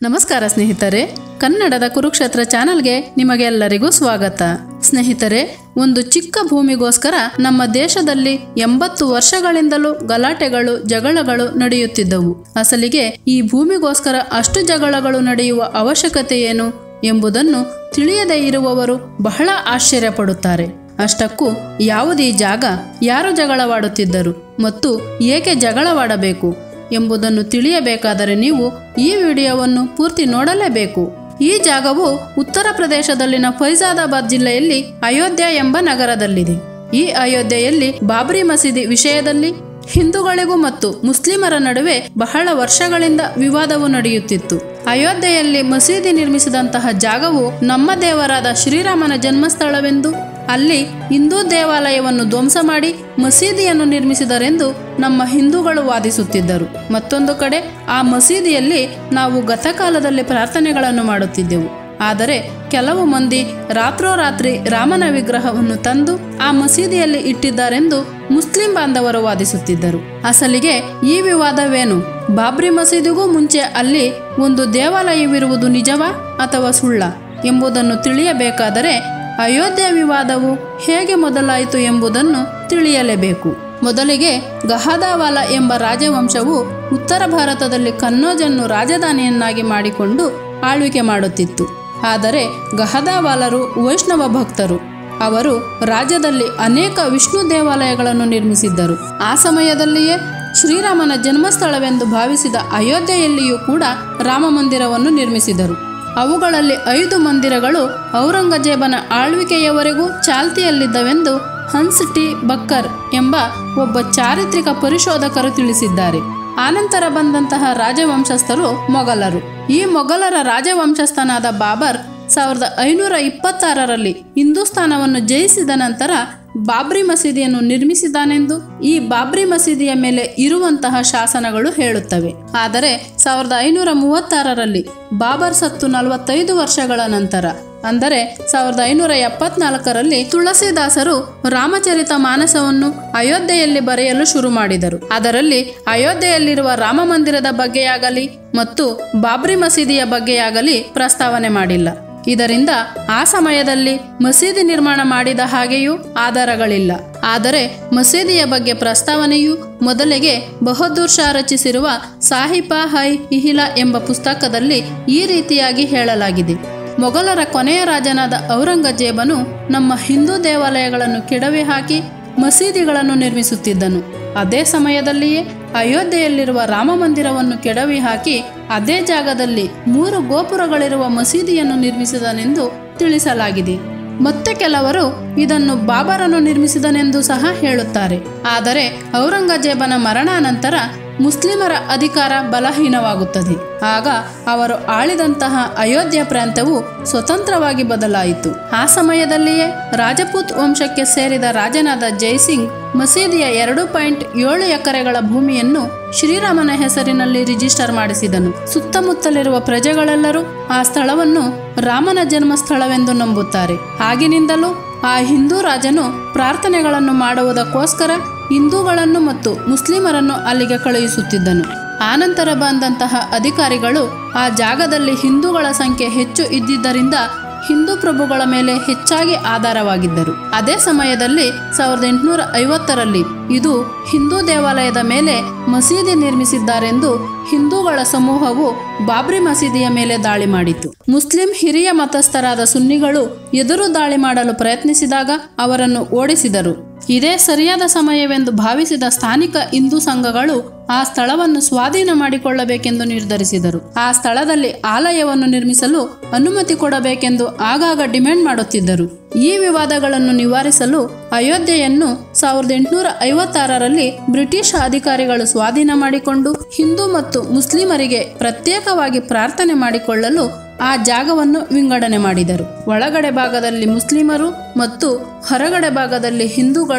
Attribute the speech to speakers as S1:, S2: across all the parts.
S1: ನಮಸ್ಕಾರ ಸ್ನೇಹಿತರೆ ಕನ್ನಡದ ಕುರುಕ್ಷೇತ್ರ ಚಾನೆಲ್ಗೆ ನಿಮಗೆಲ್ಲರಿಗೂ ಸ್ವಾಗತ ಸ್ನೇಹಿತರೆ ಒಂದು ಚಿಕ್ಕ ಭೂಮಿಗೋಸ್ಕರ ನಮ್ಮ ದೇಶದಲ್ಲಿ ಎಂಬತ್ತು ವರ್ಷಗಳಿಂದಲೂ ಗಲಾಟೆಗಳು ಜಗಳಗಳು ನಡೆಯುತ್ತಿದ್ದವು ಅಸಲಿಗೆ ಈ ಭೂಮಿಗೋಸ್ಕರ ಅಷ್ಟು ಜಗಳಗಳು ನಡೆಯುವ ಅವಶ್ಯಕತೆ ಏನು ಎಂಬುದನ್ನು ತಿಳಿಯದೇ ಇರುವವರು ಬಹಳ ಆಶ್ಚರ್ಯಪಡುತ್ತಾರೆ ಅಷ್ಟಕ್ಕೂ ಯಾವುದೀ ಜಾಗ ಯಾರು ಜಗಳವಾಡುತ್ತಿದ್ದರು ಮತ್ತು ಏಕೆ ಜಗಳವಾಡಬೇಕು ಎಂಬುದನ್ನು ತಿಳಿಯಬೇಕಾದರೆ ನೀವು ಈ ವಿಡಿಯೋವನ್ನು ಪೂರ್ತಿ ನೋಡಲೇಬೇಕು ಈ ಜಾಗವು ಉತ್ತರ ಪ್ರದೇಶದಲ್ಲಿನ ಫೈಜಾದಾಬಾದ್ ಜಿಲ್ಲೆಯಲ್ಲಿ ಅಯೋಧ್ಯ ಎಂಬ ನಗರದಲ್ಲಿದೆ ಈ ಅಯೋಧ್ಯೆಯಲ್ಲಿ ಬಾಬ್ರಿ ಮಸೀದಿ ವಿಷಯದಲ್ಲಿ ಹಿಂದೂಗಳಿಗೂ ಮತ್ತು ಮುಸ್ಲಿಮರ ನಡುವೆ ಬಹಳ ವರ್ಷಗಳಿಂದ ವಿವಾದವು ನಡೆಯುತ್ತಿತ್ತು ಅಯೋಧ್ಯೆಯಲ್ಲಿ ಮಸೀದಿ ನಿರ್ಮಿಸಿದಂತಹ ಜಾಗವು ನಮ್ಮ ದೇವರಾದ ಶ್ರೀರಾಮನ ಜನ್ಮಸ್ಥಳವೆಂದು ಅಲ್ಲಿ ಹಿಂದೂ ದೇವಾಲಯವನ್ನು ಧ್ವಂಸ ಮಾಡಿ ಮಸೀದಿಯನ್ನು ನಿರ್ಮಿಸಿದರೆಂದು ನಮ್ಮ ಹಿಂದೂಗಳು ವಾದಿಸುತ್ತಿದ್ದರು ಮತ್ತೊಂದು ಕಡೆ ಆ ಮಸೀದಿಯಲ್ಲಿ ನಾವು ಗತಕಾಲದಲ್ಲಿ ಪ್ರಾರ್ಥನೆಗಳನ್ನು ಮಾಡುತ್ತಿದ್ದೆವು ಆದರೆ ಕೆಲವು ಮಂದಿ ರಾತ್ರೋರಾತ್ರಿ ರಾಮನ ವಿಗ್ರಹವನ್ನು ತಂದು ಆ ಮಸೀದಿಯಲ್ಲಿ ಇಟ್ಟಿದ್ದಾರೆಂದು ಮುಸ್ಲಿಂ ಬಾಂಧವರು ವಾದಿಸುತ್ತಿದ್ದರು ಅಸಲಿಗೆ ಈ ವಿವಾದವೇನು ಬಾಬ್ರಿ ಮಸೀದಿಗೂ ಮುಂಚೆ ಅಲ್ಲಿ ಒಂದು ದೇವಾಲಯವಿರುವುದು ನಿಜವಾ ಅಥವಾ ಸುಳ್ಳ ಎಂಬುದನ್ನು ತಿಳಿಯಬೇಕಾದರೆ ಅಯೋಧ್ಯೆ ವಿವಾದವು ಹೇಗೆ ಮೊದಲಾಯಿತು ಎಂಬುದನ್ನು ತಿಳಿಯಲೇಬೇಕು ಮೊದಲಿಗೆ ಗಹದಾವಾಲ ಎಂಬ ರಾಜವಂಶವು ಉತ್ತರ ಭಾರತದಲ್ಲಿ ಕನ್ನೋಜನ್ನು ರಾಜಧಾನಿಯನ್ನಾಗಿ ಮಾಡಿಕೊಂಡು ಆಳ್ವಿಕೆ ಮಾಡುತ್ತಿತ್ತು ಆದರೆ ಗಹದಾವಾಲರು ವೈಷ್ಣವ ಭಕ್ತರು ಅವರು ರಾಜ್ಯದಲ್ಲಿ ಅನೇಕ ವಿಷ್ಣು ದೇವಾಲಯಗಳನ್ನು ನಿರ್ಮಿಸಿದ್ದರು ಆ ಸಮಯದಲ್ಲಿಯೇ ಶ್ರೀರಾಮನ ಜನ್ಮಸ್ಥಳವೆಂದು ಭಾವಿಸಿದ ಅಯೋಧ್ಯೆಯಲ್ಲಿಯೂ ಕೂಡ ರಾಮ ಮಂದಿರವನ್ನು ನಿರ್ಮಿಸಿದರು ಅವುಗಳಲ್ಲಿ ಐದು ಮಂದಿರಗಳು ಔರಂಗಜೇಬನ ಆಳ್ವಿಕೆಯವರೆಗೂ ಚಾಲ್ತಿಯಲ್ಲಿದ್ದವೆಂದು ಹನ್ಸ್ ಟಿ ಬಕ್ಕರ್ ಎಂಬ ಒಬ್ಬ ಚಾರಿತ್ರಿಕ ಪರಿಶೋಧಕರು ತಿಳಿಸಿದ್ದಾರೆ ಆನಂತರ ಬಂದಂತಹ ರಾಜವಂಶಸ್ಥರು ಮೊಘಲರು ಈ ಮೊಘಲರ ರಾಜವಂಶಸ್ಥನಾದ ಬಾಬರ್ ಸಾವಿರದ ಐನೂರ ಇಪ್ಪತ್ತಾರರಲ್ಲಿ ಹಿಂದೂಸ್ತಾನವನ್ನು ಜಯಿಸಿದ ನಂತರ ಬಾಬ್ರಿ ಮಸೀದಿಯನ್ನು ನಿರ್ಮಿಸಿದಾನೆಂದು ಈ ಬಾಬ್ರಿ ಮಸೀದಿಯ ಮೇಲೆ ಇರುವಂತಹ ಶಾಸನಗಳು ಹೇಳುತ್ತವೆ ಆದರೆ ಸಾವಿರದ ಐನೂರ ಮೂವತ್ತಾರರಲ್ಲಿ ಬಾಬರ್ ಸತ್ತು ನಲವತ್ತೈದು ವರ್ಷಗಳ ನಂತರ ಅಂದರೆ ಸಾವಿರದ ಐನೂರ ಎಪ್ಪತ್ನಾಲ್ಕರಲ್ಲಿ ತುಳಸಿದಾಸರು ರಾಮಚರಿತ ಮಾನಸವನ್ನು ಅಯೋಧ್ಯೆಯಲ್ಲಿ ಬರೆಯಲು ಶುರು ಮಾಡಿದರು ಅದರಲ್ಲಿ ಅಯೋಧ್ಯೆಯಲ್ಲಿರುವ ರಾಮ ಮಂದಿರದ ಬಗ್ಗೆಯಾಗಲಿ ಮತ್ತು ಬಾಬ್ರಿ ಮಸೀದಿಯ ಬಗ್ಗೆಯಾಗಲಿ ಪ್ರಸ್ತಾವನೆ ಮಾಡಿಲ್ಲ ಇದರಿಂದ ಆ ಸಮಯದಲ್ಲಿ ಮಸೀದಿ ನಿರ್ಮಾಣ ಮಾಡಿದ ಹಾಗೆಯೂ ಆಧಾರಗಳಿಲ್ಲ ಆದರೆ ಮಸೀದಿಯ ಬಗ್ಗೆ ಪ್ರಸ್ತಾವನೆಯು ಮೊದಲಿಗೆ ಬಹದ್ದೂರ್ ಶಾ ರಚಿಸಿರುವ ಸಾಹಿಬ ಹೈ ಇಹಿಲಾ ಎಂಬ ಪುಸ್ತಕದಲ್ಲಿ ಈ ರೀತಿಯಾಗಿ ಹೇಳಲಾಗಿದೆ ಮೊಘಲರ ಕೊನೆಯ ರಾಜನಾದ ಔರಂಗಜೇಬನು ನಮ್ಮ ಹಿಂದೂ ದೇವಾಲಯಗಳನ್ನು ಕೆಡವಿ ಹಾಕಿ ಮಸೀದಿಗಳನ್ನು ನಿರ್ಮಿಸುತ್ತಿದ್ದನು ಅದೇ ಸಮಯದಲ್ಲಿಯೇ ಅಯೋಧ್ಯೆಯಲ್ಲಿರುವ ರಾಮ ಮಂದಿರವನ್ನು ಕೆಡವಿ ಹಾಕಿ ಅದೇ ಜಾಗದಲ್ಲಿ ಮೂರು ಗೋಪುರಗಳಿರುವ ಮಸೀದಿಯನ್ನು ನಿರ್ಮಿಸಿದನೆಂದು ತಿಳಿಸಲಾಗಿದೆ ಮತ್ತೆ ಕೆಲವರು ಇದನ್ನು ಬಾಬರನು ನಿರ್ಮಿಸಿದನೆಂದು ಸಹ ಹೇಳುತ್ತಾರೆ ಆದರೆ ಔರಂಗಜೇಬನ ಮರಣಾನಂತರ ಮುಸ್ಲಿಮರ ಅಧಿಕಾರ ಬಲಹೀನವಾಗುತ್ತದೆ ಆಗ ಅವರು ಆಳಿದಂತಹ ಅಯೋಧ್ಯ ಪ್ರಾಂತ್ಯವು ಸ್ವತಂತ್ರವಾಗಿ ಬದಲಾಯಿತು ಆ ಸಮಯದಲ್ಲಿಯೇ ರಾಜಪೂತ್ ವಂಶಕ್ಕೆ ಸೇರಿದ ರಾಜನಾದ ಜೈಸಿಂಗ್ ಮಸೀದಿಯ ಎರಡು ಪಾಯಿಂಟ್ ಏಳು ಎಕರೆಗಳ ಭೂಮಿಯನ್ನು ಶ್ರೀರಾಮನ ಹೆಸರಿನಲ್ಲಿ ರಿಜಿಸ್ಟರ್ ಮಾಡಿಸಿದನು ಸುತ್ತಮುತ್ತಲಿರುವ ಪ್ರಜೆಗಳೆಲ್ಲರೂ ಆ ಸ್ಥಳವನ್ನು ರಾಮನ ಜನ್ಮಸ್ಥಳವೆಂದು ನಂಬುತ್ತಾರೆ ಆಗಿನಿಂದಲೂ ಆ ಹಿಂದೂ ರಾಜನು ಪ್ರಾರ್ಥನೆಗಳನ್ನು ಮಾಡುವುದಕ್ಕೋಸ್ಕರ ಹಿಂದೂಗಳನ್ನು ಮತ್ತು ಮುಸ್ಲಿಮರನ್ನು ಅಲ್ಲಿಗೆ ಕಳುಹಿಸುತ್ತಿದ್ದನು ಆನಂತರ ಬಂದಂತಹ ಅಧಿಕಾರಿಗಳು ಆ ಜಾಗದಲ್ಲಿ ಹಿಂದೂಗಳ ಸಂಖ್ಯೆ ಹೆಚ್ಚು ಇದ್ದಿದ್ದರಿಂದ ಹಿಂದೂ ಪ್ರಭುಗಳ ಮೇಲೆ ಹೆಚ್ಚಾಗಿ ಆಧಾರವಾಗಿದ್ದರು ಅದೇ ಸಮಯದಲ್ಲಿ ಸಾವಿರದ ಎಂಟುನೂರ ಐವತ್ತರಲ್ಲಿ ಇದು ಹಿಂದೂ ದೇವಾಲಯದ ಮೇಲೆ ಮಸೀದಿ ನಿರ್ಮಿಸಿದ್ದಾರೆಂದು ಹಿಂದೂಗಳ ಸಮೂಹವು ಬಾಬ್ರಿ ಮಸೀದಿಯ ಮೇಲೆ ದಾಳಿ ಮಾಡಿತು ಮುಸ್ಲಿಂ ಹಿರಿಯ ಮತಸ್ಥರಾದ ಸುನ್ನಿಗಳು ಎದುರು ದಾಳಿ ಮಾಡಲು ಪ್ರಯತ್ನಿಸಿದಾಗ ಅವರನ್ನು ಓಡಿಸಿದರು ಇದೇ ಸರಿಯಾದ ಸಮಯವೆಂದು ಭಾವಿಸಿದ ಸ್ಥಾನಿಕ ಹಿಂದೂ ಸಂಘಗಳು ಆ ಸ್ಥಳವನ್ನು ಸ್ವಾಧೀನ ಮಾಡಿಕೊಳ್ಳಬೇಕೆಂದು ನಿರ್ಧರಿಸಿದರು ಆ ಸ್ಥಳದಲ್ಲಿ ಆಲಯವನ್ನು ನಿರ್ಮಿಸಲು ಅನುಮತಿ ಕೊಡಬೇಕೆಂದು ಆಗಾಗ ಡಿಮ್ಯಾಂಡ್ ಮಾಡುತ್ತಿದ್ದರು ಈ ವಿವಾದಗಳನ್ನು ನಿವಾರಿಸಲು ಅಯೋಧ್ಯೆಯನ್ನು ಸಾವಿರದ ಎಂಟುನೂರ ಐವತ್ತಾರರಲ್ಲಿ ಬ್ರಿಟಿಷ್ ಅಧಿಕಾರಿಗಳು ಸ್ವಾಧೀನ ಮಾಡಿಕೊಂಡು ಹಿಂದೂ ಮತ್ತು ಮುಸ್ಲಿಮರಿಗೆ ಪ್ರತ್ಯೇಕವಾಗಿ ಪ್ರಾರ್ಥನೆ ಮಾಡಿಕೊಳ್ಳಲು ಆ ಜಾಗವನ್ನು ವಿಂಗಡಣೆ ಮಾಡಿದರು ಒಳಗಡೆ ಭಾಗದಲ್ಲಿ ಮುಸ್ಲಿಮರು ಮತ್ತು ಹೊರಗಡೆ ಭಾಗದಲ್ಲಿ ಹಿಂದೂಗಳು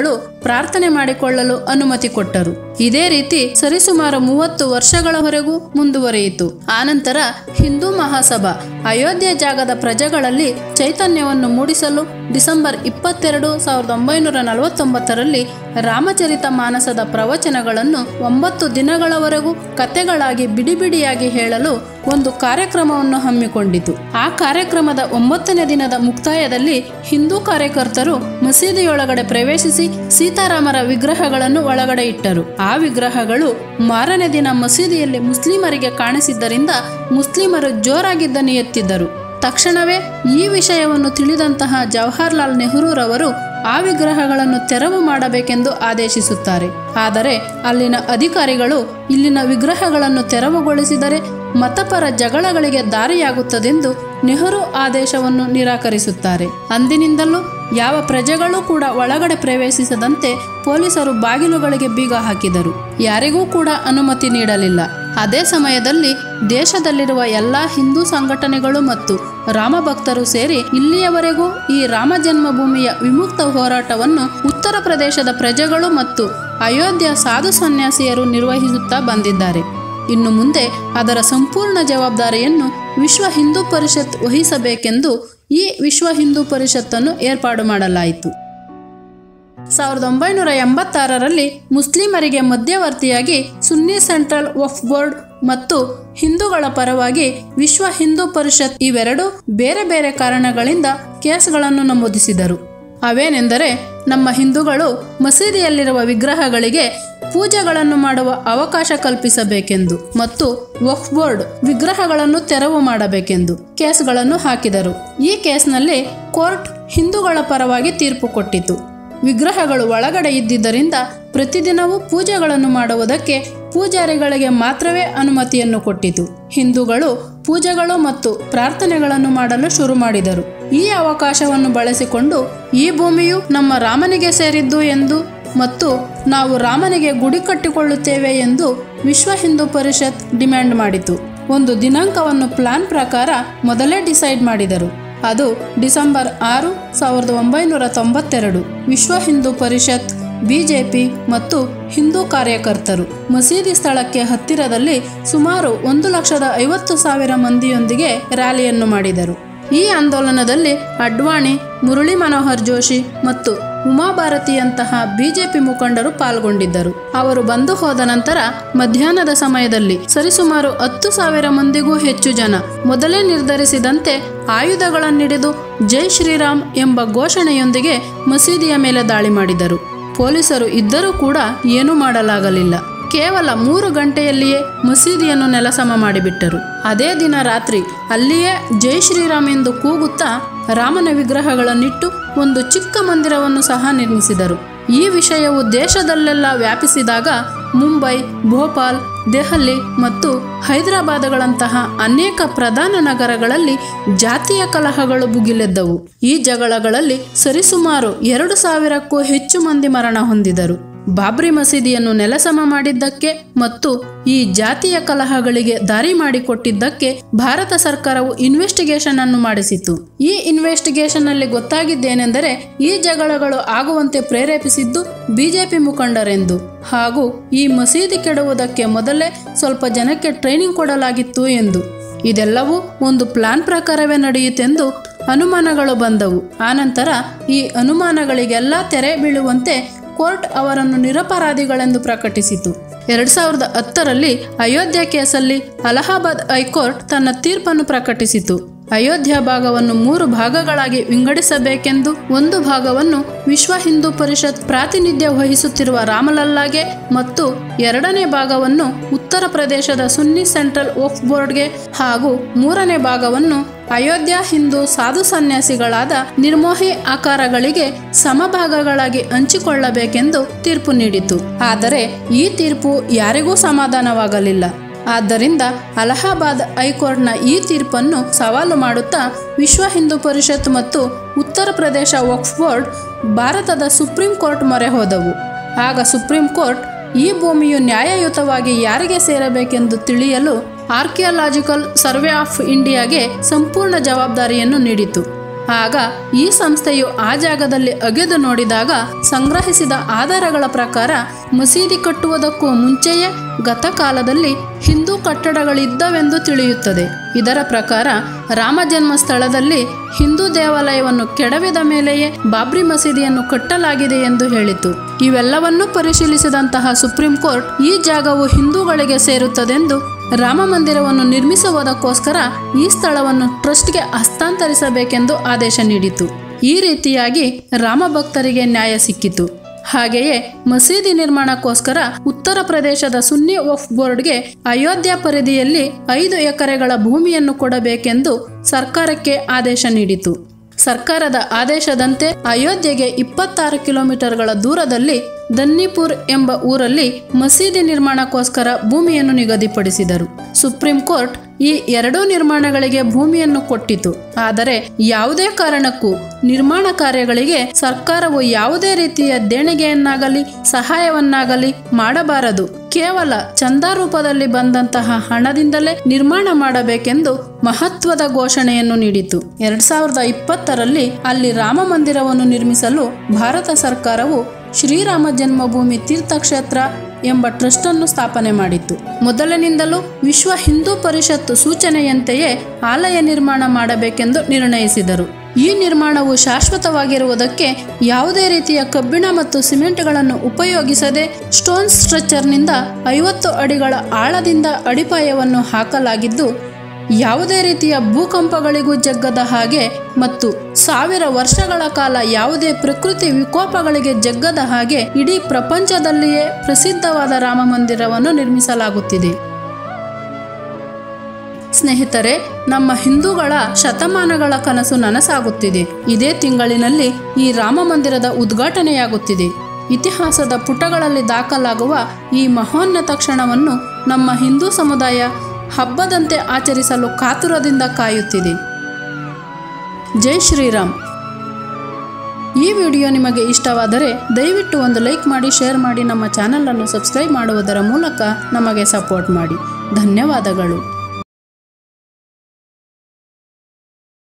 S1: ಪ್ರಾರ್ಥನೆ ಮಾಡಿಕೊಳ್ಳಲು ಅನುಮತಿ ಕೊಟ್ಟರು ಇದೇ ರೀತಿ ಸರಿಸುಮಾರು ಮೂವತ್ತು ವರ್ಷಗಳವರೆಗೂ ಮುಂದುವರಿಯಿತು ಆನಂತರ ಹಿಂದೂ ಮಹಾಸಭಾ ಅಯೋಧ್ಯೆ ಜಾಗದ ಪ್ರಜೆಗಳಲ್ಲಿ ಚೈತನ್ಯವನ್ನು ಮೂಡಿಸಲು ಡಿಸೆಂಬರ್ ಇಪ್ಪತ್ತೆರಡು ಸಾವಿರದ ಒಂಬೈನೂರ ನಲವತ್ತೊಂಬತ್ತರಲ್ಲಿ ರಾಮಚರಿತ ಮಾನಸದ ಪ್ರವಚನಗಳನ್ನು ಒಂಬತ್ತು ದಿನಗಳವರೆಗೂ ಕತೆಗಳಾಗಿ ಬಿಡಿ ಬಿಡಿಯಾಗಿ ಹೇಳಲು ಒಂದು ಕಾರ್ಯಕ್ರಮವನ್ನು ಹಮ್ಮಿಕೊಂಡಿತು ಆ ಕಾರ್ಯಕ್ರಮದ ಒಂಬತ್ತನೇ ದಿನದ ಮುಕ್ತಾಯದಲ್ಲಿ ಹಿಂದೂ ಕಾರ್ಯಕರ್ತರು ಮಸೀದಿಯೊಳಗಡೆ ಪ್ರವೇಶಿಸಿ ಸೀತಾರಾಮರ ವಿಗ್ರಹಗಳನ್ನು ಒಳಗಡೆ ಇಟ್ಟರು ಆ ವಿಗ್ರಹಗಳು ಮಾರನೇ ದಿನ ಮಸೀದಿಯಲ್ಲಿ ಮುಸ್ಲಿಮರಿಗೆ ಕಾಣಿಸಿದ್ದರಿಂದ ಮುಸ್ಲಿಮರು ಜೋರಾಗಿ ದನಿ ಎತ್ತಿದ್ದರು ತಕ್ಷಣವೇ ಈ ವಿಷಯವನ್ನು ತಿಳಿದಂತಹ ಜವಾಹರ್ಲಾಲ್ ನೆಹರೂರವರು ಆ ವಿಗ್ರಹಗಳನ್ನು ತೆರವು ಮಾಡಬೇಕೆಂದು ಆದೇಶಿಸುತ್ತಾರೆ ಆದರೆ ಅಲ್ಲಿನ ಅಧಿಕಾರಿಗಳು ಇಲ್ಲಿನ ವಿಗ್ರಹಗಳನ್ನು ತೆರವುಗೊಳಿಸಿದರೆ ಮತಪರ ಜಗಳಗಳಿಗೆ ದಾರಿಯಾಗುತ್ತದೆಂದು ನೆಹರು ಆದೇಶವನ್ನು ನಿರಾಕರಿಸುತ್ತಾರೆ ಅಂದಿನಿಂದಲೂ ಯಾವ ಪ್ರಜೆಗಳೂ ಕೂಡ ಒಳಗಡೆ ಪ್ರವೇಶಿಸದಂತೆ ಪೊಲೀಸರು ಬಾಗಿಲುಗಳಿಗೆ ಬೀಗ ಹಾಕಿದರು ಯಾರಿಗೂ ಕೂಡ ಅನುಮತಿ ನೀಡಲಿಲ್ಲ ಅದೇ ಸಮಯದಲ್ಲಿ ದೇಶದಲ್ಲಿರುವ ಎಲ್ಲ ಹಿಂದೂ ಸಂಘಟನೆಗಳು ಮತ್ತು ರಾಮಭಕ್ತರು ಸೇರಿ ಇಲ್ಲಿಯವರೆಗೂ ಈ ರಾಮ ಜನ್ಮಭೂಮಿಯ ವಿಮುಕ್ತ ಹೋರಾಟವನ್ನು ಉತ್ತರ ಪ್ರದೇಶದ ಪ್ರಜೆಗಳು ಮತ್ತು ಅಯೋಧ್ಯ ಸಾಧು ಸನ್ಯಾಸಿಯರು ನಿರ್ವಹಿಸುತ್ತಾ ಬಂದಿದ್ದಾರೆ ಇನ್ನು ಮುಂದೆ ಅದರ ಸಂಪೂರ್ಣ ಜವಾಬ್ದಾರಿಯನ್ನು ವಿಶ್ವ ಹಿಂದೂ ಪರಿಷತ್ ವಹಿಸಬೇಕೆಂದು ಈ ವಿಶ್ವ ಹಿಂದೂ ಪರಿಷತ್ತನ್ನು ಏರ್ಪಾಡು ಮಾಡಲಾಯಿತು ಸಾವಿರದ ಒಂಬೈನೂರ ಎಂಬತ್ತಾರರಲ್ಲಿ ಮುಸ್ಲಿಮರಿಗೆ ಮಧ್ಯವರ್ತಿಯಾಗಿ ಸುನ್ನಿ ಸೆಂಟ್ರಲ್ ವಫ್ ಬೋರ್ಡ್ ಮತ್ತು ಹಿಂದೂಗಳ ಪರವಾಗಿ ವಿಶ್ವ ಹಿಂದೂ ಪರಿಷತ್ ಇವೆರಡೂ ಬೇರೆ ಬೇರೆ ಕಾರಣಗಳಿಂದ ಕೇಸ್ಗಳನ್ನು ನಮೂದಿಸಿದರು ಅವೇನೆಂದರೆ ನಮ್ಮ ಹಿಂದೂಗಳು ಮಸೀದಿಯಲ್ಲಿರುವ ವಿಗ್ರಹಗಳಿಗೆ ಪೂಜೆಗಳನ್ನು ಮಾಡುವ ಅವಕಾಶ ಕಲ್ಪಿಸಬೇಕೆಂದು ಮತ್ತು ವಫ್ ಬೋರ್ಡ್ ವಿಗ್ರಹಗಳನ್ನು ತೆರವು ಮಾಡಬೇಕೆಂದು ಕೇಸ್ಗಳನ್ನು ಹಾಕಿದರು ಈ ಕೇಸ್ನಲ್ಲಿ ಕೋರ್ಟ್ ಹಿಂದೂಗಳ ಪರವಾಗಿ ತೀರ್ಪು ಕೊಟ್ಟಿತು ವಿಗ್ರಹಗಳು ಒಳಗಡೆ ಇದ್ದಿದ್ದರಿಂದ ಪ್ರತಿದಿನವೂ ಪೂಜೆಗಳನ್ನು ಮಾಡುವುದಕ್ಕೆ ಪೂಜಾರಿಗಳಿಗೆ ಮಾತ್ರವೇ ಅನುಮತಿಯನ್ನು ಕೊಟ್ಟಿತು ಹಿಂದೂಗಳು ಪೂಜೆಗಳು ಮತ್ತು ಪ್ರಾರ್ಥನೆಗಳನ್ನು ಮಾಡಲು ಶುರು ಮಾಡಿದರು ಈ ಅವಕಾಶವನ್ನು ಬಳಸಿಕೊಂಡು ಈ ಭೂಮಿಯು ನಮ್ಮ ರಾಮನಿಗೆ ಸೇರಿದ್ದು ಎಂದು ಮತ್ತು ನಾವು ರಾಮನಿಗೆ ಗುಡಿ ಕಟ್ಟಿಕೊಳ್ಳುತ್ತೇವೆ ಎಂದು ವಿಶ್ವ ಹಿಂದೂ ಪರಿಷತ್ ಡಿಮ್ಯಾಂಡ್ ಮಾಡಿತು ಒಂದು ದಿನಾಂಕವನ್ನು ಪ್ಲಾನ್ ಪ್ರಕಾರ ಮೊದಲೇ ಡಿಸೈಡ್ ಮಾಡಿದರು ಅದು ಡಿಸೆಂಬರ್ ಆರು ಸಾವಿರದ ಒಂಬೈನೂರ ತೊಂಬತ್ತೆರಡು ವಿಶ್ವ ಹಿಂದೂ ಪರಿಷತ್ ಬಿಜೆಪಿ ಮತ್ತು ಹಿಂದೂ ಕಾರ್ಯಕರ್ತರು ಮಸೀದಿ ಸ್ಥಳಕ್ಕೆ ಹತ್ತಿರದಲ್ಲಿ ಸುಮಾರು ಒಂದು ಲಕ್ಷದ ಐವತ್ತು ಸಾವಿರ ಮಂದಿಯೊಂದಿಗೆ ರ್ಯಾಲಿಯನ್ನು ಮಾಡಿದರು ಈ ಆಂದೋಲನದಲ್ಲಿ ಅಡ್ವಾಣಿ ಮುರಳಿ ಮನೋಹರ್ ಜೋಶಿ ಮತ್ತು ಉಮಾಭಾರತಿಯಂತಹ ಬಿಜೆಪಿ ಮುಖಂಡರು ಪಾಲ್ಗೊಂಡಿದ್ದರು ಅವರು ಬಂದು ಹೋದ ನಂತರ ಮಧ್ಯಾಹ್ನದ ಸಮಯದಲ್ಲಿ ಸರಿಸುಮಾರು ಹತ್ತು ಸಾವಿರ ಮಂದಿಗೂ ಹೆಚ್ಚು ಜನ ಮೊದಲೇ ನಿರ್ಧರಿಸಿದಂತೆ ಆಯುಧಗಳನ್ನಿಡಿದು ಜೈ ಶ್ರೀರಾಮ್ ಎಂಬ ಘೋಷಣೆಯೊಂದಿಗೆ ಮಸೀದಿಯ ಮೇಲೆ ದಾಳಿ ಮಾಡಿದರು ಪೊಲೀಸರು ಇದ್ದರೂ ಕೂಡ ಏನೂ ಮಾಡಲಾಗಲಿಲ್ಲ ಕೇವಲ ಮೂರು ಗಂಟೆಯಲ್ಲಿಯೇ ಮಸೀದಿಯನ್ನು ನೆಲಸಮ ಮಾಡಿಬಿಟ್ಟರು ಅದೇ ದಿನ ರಾತ್ರಿ ಅಲ್ಲಿಯೇ ಜೈ ಶ್ರೀರಾಮ್ ಎಂದು ಕೂಗುತ್ತಾ ರಾಮನ ವಿಗ್ರಹಗಳನ್ನಿಟ್ಟು ಒಂದು ಚಿಕ್ಕ ಮಂದಿರವನ್ನು ಸಹ ನಿರ್ಮಿಸಿದರು ಈ ವಿಷಯವು ದೇಶದಲ್ಲೆಲ್ಲ ವ್ಯಾಪಿಸಿದಾಗ ಮುಂಬೈ ಭೋಪಾಲ್ ದೆಹಲಿ ಮತ್ತು ಹೈದರಾಬಾದ್ಗಳಂತಹ ಅನೇಕ ಪ್ರಧಾನ ನಗರಗಳಲ್ಲಿ ಜಾತಿಯ ಕಲಹಗಳು ಭುಗಿಲೆದ್ದವು ಈ ಜಗಳಗಳಲ್ಲಿ ಸರಿಸುಮಾರು ಎರಡು ಸಾವಿರಕ್ಕೂ ಹೆಚ್ಚು ಮಂದಿ ಮರಣ ಹೊಂದಿದರು ಬಾಬ್ರಿ ಮಸೀದಿಯನ್ನು ನೆಲಸಮ ಮಾಡಿದ್ದಕ್ಕೆ ಮತ್ತು ಈ ಜಾತಿಯ ಕಲಹಗಳಿಗೆ ದಾರಿ ಮಾಡಿಕೊಟ್ಟಿದ್ದಕ್ಕೆ ಭಾರತ ಸರ್ಕಾರವು ಇನ್ವೆಸ್ಟಿಗೇಷನ್ ಅನ್ನು ಮಾಡಿಸಿತು ಈ ಇನ್ವೆಸ್ಟಿಗೇಷನ್ ನಲ್ಲಿ ಗೊತ್ತಾಗಿದ್ದೇನೆಂದರೆ ಈ ಜಗಳಗಳು ಆಗುವಂತೆ ಪ್ರೇರೇಪಿಸಿದ್ದು ಬಿಜೆಪಿ ಮುಖಂಡರೆಂದು ಹಾಗೂ ಈ ಮಸೀದಿ ಕೆಡುವುದಕ್ಕೆ ಮೊದಲೇ ಸ್ವಲ್ಪ ಜನಕ್ಕೆ ಟ್ರೈನಿಂಗ್ ಕೊಡಲಾಗಿತ್ತು ಎಂದು ಇದೆಲ್ಲವೂ ಒಂದು ಪ್ಲಾನ್ ಪ್ರಕಾರವೇ ನಡೆಯಿತೆಂದು ಅನುಮಾನಗಳು ಬಂದವು ಆನಂತರ ಈ ಅನುಮಾನಗಳಿಗೆಲ್ಲ ತೆರೆ ಬೀಳುವಂತೆ ಕೋರ್ಟ್ ಅವರನ್ನು ನಿರಪರಾಧಿಗಳೆಂದು ಪ್ರಕಟಿಸಿತು ಎರಡ್ ಸಾವಿರದ ಹತ್ತರಲ್ಲಿ ಅಯೋಧ್ಯ ಕೇಸಲ್ಲಿ ಅಲಹಾಬಾದ್ ಹೈಕೋರ್ಟ್ ತನ್ನ ತೀರ್ಪನ್ನು ಪ್ರಕಟಿಸಿತು ಅಯೋಧ್ಯ ಭಾಗವನ್ನು ಮೂರು ಭಾಗಗಳಾಗಿ ವಿಂಗಡಿಸಬೇಕೆಂದು ಒಂದು ಭಾಗವನ್ನು ವಿಶ್ವ ಹಿಂದೂ ಪರಿಷತ್ ಪ್ರಾತಿನಿಧ್ಯ ವಹಿಸುತ್ತಿರುವ ರಾಮಲಲ್ಲಾಗೆ ಮತ್ತು ಎರಡನೇ ಭಾಗವನ್ನು ಉತ್ತರ ಪ್ರದೇಶದ ಸುನ್ನಿ ಸೆಂಟ್ರಲ್ ವಕ್ಫ್ ಬೋರ್ಡ್ಗೆ ಹಾಗೂ ಮೂರನೇ ಭಾಗವನ್ನು ಅಯೋಧ್ಯ ಹಿಂದೂ ಸಾಧು ಸನ್ಯಾಸಿಗಳಾದ ನಿರ್ಮೋಹಿ ಆಕಾರಗಳಿಗೆ ಸಮಭಾಗಗಳಾಗಿ ಹಂಚಿಕೊಳ್ಳಬೇಕೆಂದು ತೀರ್ಪು ನೀಡಿತು ಆದರೆ ಈ ತೀರ್ಪು ಯಾರಿಗೂ ಸಮಾಧಾನವಾಗಲಿಲ್ಲ ಆದ್ದರಿಂದ ಅಲಹಾಬಾದ್ ಹೈಕೋರ್ಟ್ನ ಈ ತೀರ್ಪನ್ನು ಸವಾಲು ಮಾಡುತ್ತಾ ವಿಶ್ವ ಹಿಂದೂ ಪರಿಷತ್ ಮತ್ತು ಉತ್ತರ ಪ್ರದೇಶ ವಕ್ಫ್ ಬೋರ್ಡ್ ಭಾರತದ ಸುಪ್ರೀಂ ಕೋರ್ಟ್ ಮೊರೆ ಹೋದವು ಆಗ ಸುಪ್ರೀಂ ಕೋರ್ಟ್ ಈ ಭೂಮಿಯು ನ್ಯಾಯಯುತವಾಗಿ ಯಾರಿಗೆ ಸೇರಬೇಕೆಂದು ತಿಳಿಯಲು ಆರ್ಕಿಯಾಲಜಿಕಲ್ ಸರ್ವೆ ಆಫ್ ಇಂಡಿಯಾಗೆ ಸಂಪೂರ್ಣ ಜವಾಬ್ದಾರಿಯನ್ನು ನೀಡಿತು ಆಗ ಈ ಸಂಸ್ಥೆಯು ಆ ಜಾಗದಲ್ಲಿ ಅಗೆದು ನೋಡಿದಾಗ ಸಂಗ್ರಹಿಸಿದ ಆಧಾರಗಳ ಪ್ರಕಾರ ಮಸೀದಿ ಕಟ್ಟುವುದಕ್ಕೂ ಮುಂಚೆಯೇ ಗತಕಾಲದಲ್ಲಿ ಹಿಂದೂ ಕಟ್ಟಡಗಳಿದ್ದವೆಂದು ತಿಳಿಯುತ್ತದೆ ಇದರ ಪ್ರಕಾರ ರಾಮ ಜನ್ಮ ಸ್ಥಳದಲ್ಲಿ ಹಿಂದೂ ದೇವಾಲಯವನ್ನು ಕೆಡವಿದ ಮೇಲೆಯೇ ಬಾಬ್ರಿ ಮಸೀದಿಯನ್ನು ಕಟ್ಟಲಾಗಿದೆ ಎಂದು ಹೇಳಿತು ಇವೆಲ್ಲವನ್ನೂ ಪರಿಶೀಲಿಸಿದಂತಹ ಸುಪ್ರೀಂ ಕೋರ್ಟ್ ಈ ಜಾಗವು ಹಿಂದೂಗಳಿಗೆ ಸೇರುತ್ತದೆಂದು ರಾಮ ಮಂದಿರವನ್ನು ನಿರ್ಮಿಸುವುದಕ್ಕೋಸ್ಕರ ಈ ಸ್ಥಳವನ್ನು ಟ್ರಸ್ಟ್ಗೆ ಹಸ್ತಾಂತರಿಸಬೇಕೆಂದು ಆದೇಶ ನೀಡಿತು ಈ ರೀತಿಯಾಗಿ ರಾಮ ಭಕ್ತರಿಗೆ ನ್ಯಾಯ ಸಿಕ್ಕಿತು ಹಾಗೆಯೇ ಮಸೀದಿ ನಿರ್ಮಾಣಕ್ಕೋಸ್ಕರ ಉತ್ತರ ಪ್ರದೇಶದ ಸುನ್ನಿ ವಫ್ ಬೋರ್ಡ್ಗೆ ಅಯೋಧ್ಯ ಪರಿಧಿಯಲ್ಲಿ ಐದು ಎಕರೆಗಳ ಭೂಮಿಯನ್ನು ಕೊಡಬೇಕೆಂದು ಸರ್ಕಾರಕ್ಕೆ ಆದೇಶ ನೀಡಿತು ಸರ್ಕಾರದ ಆದೇಶದಂತೆ ಅಯೋಧ್ಯೆಗೆ ಇಪ್ಪತ್ತಾರು ಕಿಲೋಮೀಟರ್ಗಳ ದೂರದಲ್ಲಿ ದನ್ನಿಪುರ್ ಎಂಬ ಊರಲ್ಲಿ ಮಸೀದಿ ನಿರ್ಮಾಣಕ್ಕೋಸ್ಕರ ಭೂಮಿಯನ್ನು ನಿಗದಿಪಡಿಸಿದರು ಸುಪ್ರೀಂ ಕೋರ್ಟ್ ಈ ಎರಡೂ ನಿರ್ಮಾಣಗಳಿಗೆ ಭೂಮಿಯನ್ನು ಕೊಟ್ಟಿತು ಆದರೆ ಯಾವುದೇ ಕಾರಣಕ್ಕೂ ನಿರ್ಮಾಣ ಕಾರ್ಯಗಳಿಗೆ ಸರ್ಕಾರವು ಯಾವುದೇ ರೀತಿಯ ದೇಣಿಗೆಯನ್ನಾಗಲಿ ಸಹಾಯವನ್ನಾಗಲಿ ಮಾಡಬಾರದು ಕೇವಲ ಚಂದಾ ರೂಪದಲ್ಲಿ ಬಂದಂತಹ ಹಣದಿಂದಲೇ ನಿರ್ಮಾಣ ಮಾಡಬೇಕೆಂದು ಮಹತ್ವದ ಘೋಷಣೆಯನ್ನು ನೀಡಿತು ಎರಡ್ ಸಾವಿರದ ಇಪ್ಪತ್ತರಲ್ಲಿ ಅಲ್ಲಿ ರಾಮ ಮಂದಿರವನ್ನು ನಿರ್ಮಿಸಲು ಭಾರತ ಸರ್ಕಾರವು ಶ್ರೀರಾಮ ಜನ್ಮಭೂಮಿ ತೀರ್ಥಕ್ಷೇತ್ರ ಎಂಬ ಟ್ರಸ್ಟ್ ಅನ್ನು ಸ್ಥಾಪನೆ ಮಾಡಿತ್ತು ಮೊದಲಿನಿಂದಲೂ ವಿಶ್ವ ಹಿಂದೂ ಪರಿಷತ್ತು ಸೂಚನೆಯಂತೆಯೇ ಆಲಯ ನಿರ್ಮಾಣ ಮಾಡಬೇಕೆಂದು ನಿರ್ಣಯಿಸಿದರು ಈ ನಿರ್ಮಾಣವು ಶಾಶ್ವತವಾಗಿರುವುದಕ್ಕೆ ಯಾವುದೇ ರೀತಿಯ ಕಬ್ಬಿಣ ಮತ್ತು ಸಿಮೆಂಟ್ಗಳನ್ನು ಉಪಯೋಗಿಸದೆ ಸ್ಟೋನ್ ಸ್ಟ್ರಕ್ಚರ್ನಿಂದ ಐವತ್ತು ಅಡಿಗಳ ಆಳದಿಂದ ಅಡಿಪಾಯವನ್ನು ಹಾಕಲಾಗಿದ್ದು ಯಾವುದೇ ರೀತಿಯ ಭೂಕಂಪಗಳಿಗೂ ಜಗ್ಗದ ಹಾಗೆ ಮತ್ತು ಸಾವಿರ ವರ್ಷಗಳ ಕಾಲ ಯಾವುದೇ ಪ್ರಕೃತಿ ವಿಕೋಪಗಳಿಗೆ ಜಗ್ಗದ ಹಾಗೆ ಇಡೀ ಪ್ರಪಂಚದಲ್ಲಿಯೇ ಪ್ರಸಿದ್ಧವಾದ ರಾಮ ಮಂದಿರವನ್ನು ನಿರ್ಮಿಸಲಾಗುತ್ತಿದೆ ಸ್ನೇಹಿತರೆ ನಮ್ಮ ಹಿಂದೂಗಳ ಶತಮಾನಗಳ ಕನಸು ನನಸಾಗುತ್ತಿದೆ ಇದೇ ತಿಂಗಳಿನಲ್ಲಿ ಈ ರಾಮ ಮಂದಿರದ ಉದ್ಘಾಟನೆಯಾಗುತ್ತಿದೆ ಇತಿಹಾಸದ ಪುಟಗಳಲ್ಲಿ ದಾಖಲಾಗುವ ಈ ಮಹೋನ್ನತ ಕ್ಷಣವನ್ನು ನಮ್ಮ ಹಿಂದೂ ಸಮುದಾಯ ಹಬ್ಬದಂತೆ ಆಚರಿಸಲು ಕಾತುರದಿಂದ ಕಾಯುತ್ತಿದೆ ಜೈ ಶ್ರೀರಾಮ್ ಈ ವಿಡಿಯೋ ನಿಮಗೆ ಇಷ್ಟವಾದರೆ ದಯವಿಟ್ಟು ಒಂದು ಲೈಕ್ ಮಾಡಿ ಶೇರ್ ಮಾಡಿ ನಮ್ಮ ಚಾನಲನ್ನು ಸಬ್ಸ್ಕ್ರೈಬ್ ಮಾಡುವುದರ ಮೂಲಕ ನಮಗೆ ಸಪೋರ್ಟ್ ಮಾಡಿ ಧನ್ಯವಾದಗಳು